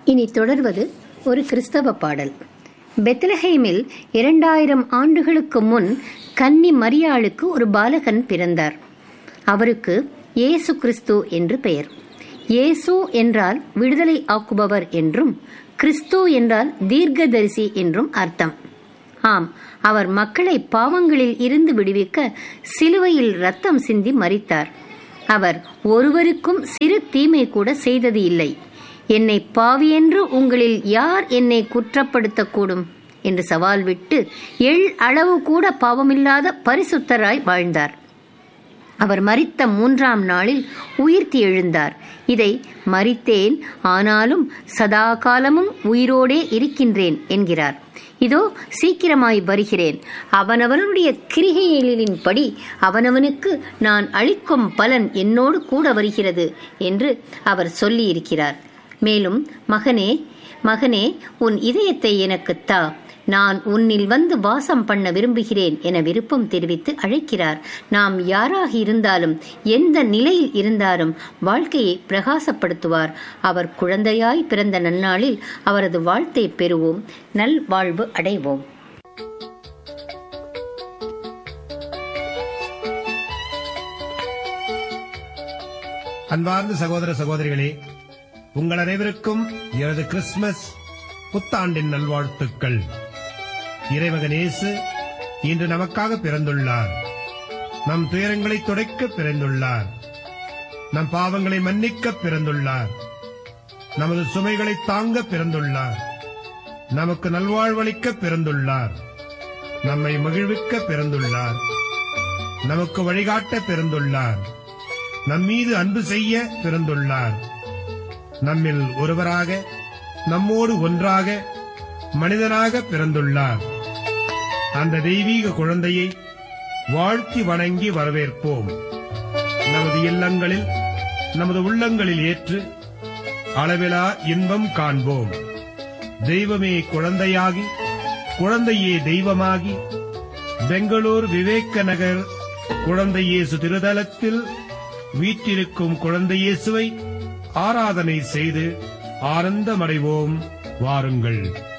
இனி தொடர்வது ஒரு கிறிஸ்தவ பாடல் பெத்லஹேமில் இரண்டாயிரம் ஆண்டுகளுக்கு முன் கன்னி மரியாளுக்கு ஒரு பாலகன் பிறந்தார் அவருக்கு இயேசு கிறிஸ்து என்று பெயர் இயேசு என்றால் விடுதலை ஆக்குபவர் என்றும் கிறிஸ்து என்றால் தீர்க்கதரிசி என்றும் அர்த்தம் ஆம் அவர் மக்களை பாவங்களில் இருந்து விடுவிக்க சிலுவையில் ரத்தம் சிந்தி மரித்தார் அவர் ஒருவருக்கும் சிறு தீமை கூட செய்தது இல்லை என்னை பாவியென்று உங்களில் யார் என்னை குற்றப்படுத்தக்கூடும் என்று சவால் விட்டு எள் அளவு கூட பாவமில்லாத பரிசுத்தராய் வாழ்ந்தார் அவர் மரித்த மூன்றாம் நாளில் உயிர்த்தி எழுந்தார் இதை மரித்தேன் ஆனாலும் சதா காலமும் உயிரோடே இருக்கின்றேன் என்கிறார் இதோ சீக்கிரமாய் வருகிறேன் அவனவனுடைய கிரிகைகளின்படி அவனவனுக்கு நான் அளிக்கும் பலன் என்னோடு கூட வருகிறது என்று அவர் சொல்லியிருக்கிறார் மேலும் மகனே மகனே உன் இதயத்தை எனக்குத் தா நான் உன்னில் வந்து வாசம் பண்ண விரும்புகிறேன் என விருப்பம் தெரிவித்து அழைக்கிறார் நாம் யாராக இருந்தாலும் எந்த நிலையில் இருந்தாலும் வாழ்க்கையை பிரகாசப்படுத்துவார் அவர் குழந்தையாய் பிறந்த நன்னாளில் அவரது வாழ்த்தை பெறுவோம் நல் வாழ்வு அடைவோம் அன்பார்ந்த சகோதர சகோதரிகளே உங்கள் அனைவருக்கும் எனது கிறிஸ்துமஸ் புத்தாண்டின் நல்வாழ்த்துக்கள் இறைமகன் இயேசு இன்று நமக்காக பிறந்துள்ளார் நம் துயரங்களை துடைக்க பிறந்துள்ளார் நம் பாவங்களை மன்னிக்க பிறந்துள்ளார் நமது சுமைகளை தாங்க பிறந்துள்ளார் நமக்கு நல்வாழ்வளிக்க பிறந்துள்ளார் நம்மை மகிழ்விக்க பிறந்துள்ளார் நமக்கு வழிகாட்ட பிறந்துள்ளார் நம் மீது அன்பு செய்ய பிறந்துள்ளார் நம்மில் ஒருவராக நம்மோடு ஒன்றாக மனிதனாக பிறந்துள்ளார் அந்த தெய்வீக குழந்தையை வாழ்த்தி வணங்கி வரவேற்போம் நமது இல்லங்களில் நமது உள்ளங்களில் ஏற்று அளவிலா இன்பம் காண்போம் தெய்வமே குழந்தையாகி குழந்தையே தெய்வமாகி பெங்களூர் விவேக நகர் குழந்தை இயேசு திருதலத்தில் வீற்றிருக்கும் குழந்தை இயேசுவை ஆராதனை செய்து ஆனந்தமடைவோம் வாருங்கள்